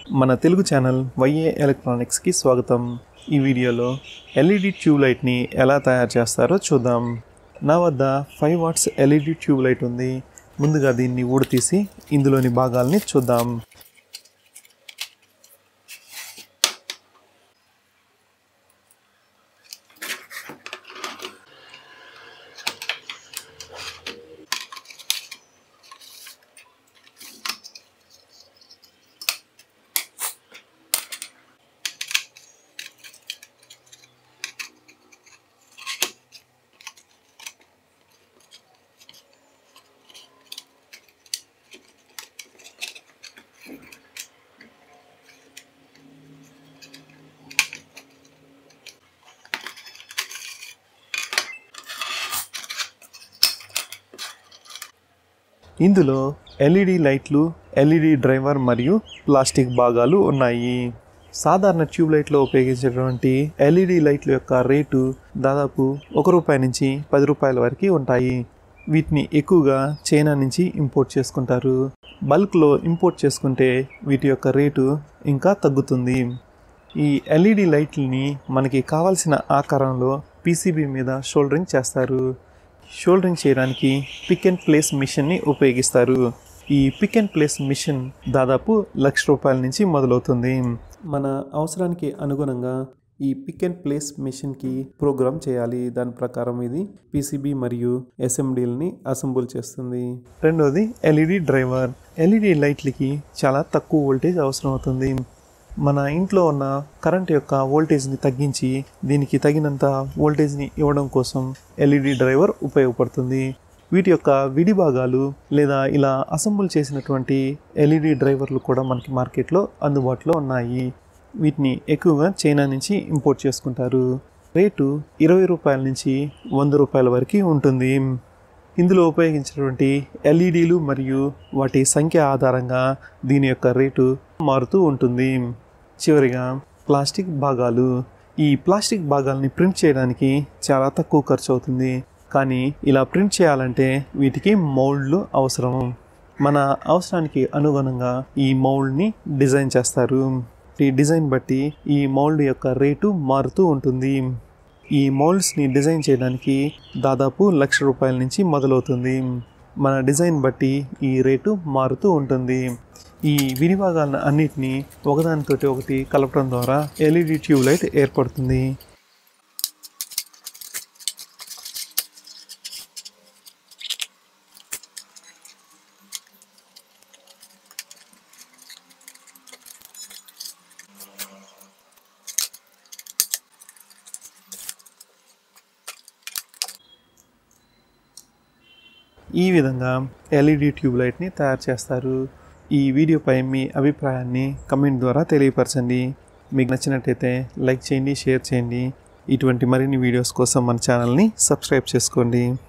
మన తెలుగు ఛానల్ వైఏ ఎలక్ట్రానిక్స్కి స్వాగతం ఈ వీడియోలో ఎల్ఈడి ట్యూబ్ లైట్ని ఎలా తయారు చేస్తారో చూద్దాం నా వద్ద five watts LED tube light ఉంది ముందుగా దీన్ని ఊడతీసి ఇందులోని భాగాల్ని చూద్దాం ఇందులో ఎల్ఈడి లైట్లు ఎల్ఈడి డ్రైవర్ మరియు ప్లాస్టిక్ భాగాలు ఉన్నాయి సాధారణ ట్యూబ్ లైట్లో ఉపయోగించేటువంటి ఎల్ఈడి లైట్ల యొక్క రేటు దాదాపు ఒక రూపాయి నుంచి పది రూపాయల వరకు ఉంటాయి వీటిని ఎక్కువగా చైనా నుంచి ఇంపోర్ట్ చేసుకుంటారు బల్క్లో ఇంపోర్ట్ చేసుకుంటే వీటి యొక్క రేటు ఇంకా తగ్గుతుంది ఈ ఎల్ఈడి లైట్లని మనకి కావాల్సిన ఆకారంలో పీసీబీ మీద షోల్డరింగ్ చేస్తారు షోల్డరింగ్ చేయడానికి పిక్ అండ్ ప్లేస్ మిషన్ని ఉపయోగిస్తారు ఈ పిక్ అండ్ ప్లేస్ మిషన్ దాదాపు లక్ష రూపాయల నుంచి మొదలవుతుంది మన అవసరానికి అనుగుణంగా ఈ పిక్ అండ్ ప్లేస్ మిషన్కి ప్రోగ్రామ్ చేయాలి దాని ప్రకారం ఇది పీసీబీ మరియు ఎస్ఎండీలని అసెంబుల్ చేస్తుంది రెండోది ఎల్ఈడి డ్రైవర్ ఎల్ఈడి లైట్లకి చాలా తక్కువ వోల్టేజ్ అవసరం అవుతుంది మన ఇంట్లో ఉన్న కరెంట్ యొక్క వోల్టేజ్ని తగ్గించి దీనికి తగినంత వోల్టేజ్ని ఇవ్వడం కోసం ఎల్ఈడి డ్రైవర్ ఉపయోగపడుతుంది వీటి యొక్క విడి భాగాలు లేదా ఇలా అసెంబుల్ చేసినటువంటి ఎల్ఈడి డ్రైవర్లు కూడా మనకి మార్కెట్లో అందుబాటులో ఉన్నాయి వీటిని ఎక్కువగా చైనా నుంచి ఇంపోర్ట్ చేసుకుంటారు రేటు ఇరవై రూపాయల నుంచి వంద రూపాయల వరకు ఉంటుంది ఇందులో ఉపయోగించినటువంటి ఎల్ఈడీలు మరియు వాటి సంఖ్య ఆధారంగా దీని యొక్క రేటు మారుతూ ఉంటుంది చివరిగా ప్లాస్టిక్ భాగాలు ఈ ప్లాస్టిక్ భాగాల్ని ప్రింట్ చేయడానికి చాలా తక్కువ ఖర్చు అవుతుంది కానీ ఇలా ప్రింట్ చేయాలంటే వీటికి మౌల్డ్లు అవసరం మన అవసరానికి అనుగుణంగా ఈ మౌల్డ్ని డిజైన్ చేస్తారు ఈ డిజైన్ బట్టి ఈ మౌల్డ్ యొక్క రేటు మారుతూ ఉంటుంది ఈ మౌల్డ్స్ని డిజైన్ చేయడానికి దాదాపు లక్ష రూపాయల నుంచి మొదలవుతుంది మన డిజైన్ బట్టి ఈ రేటు మారుతూ ఉంటుంది ఈ విడిభాగాలను అన్నిటినీ ఒకదానితోటి ఒకటి కలపడం ద్వారా ఎల్ఈడి ట్యూబ్ లైట్ ఏర్పడుతుంది ఈ విధంగా ఎల్ఈడి ట్యూబ్ లైట్ని తయారు చేస్తారు ఈ వీడియోపై మీ అభిప్రాయాన్ని కమెంట్ ద్వారా తెలియపరచండి మీకు నచ్చినట్టయితే లైక్ చేయండి షేర్ చేయండి ఇటువంటి మరిన్ని వీడియోస్ కోసం మన ఛానల్ని సబ్స్క్రైబ్ చేసుకోండి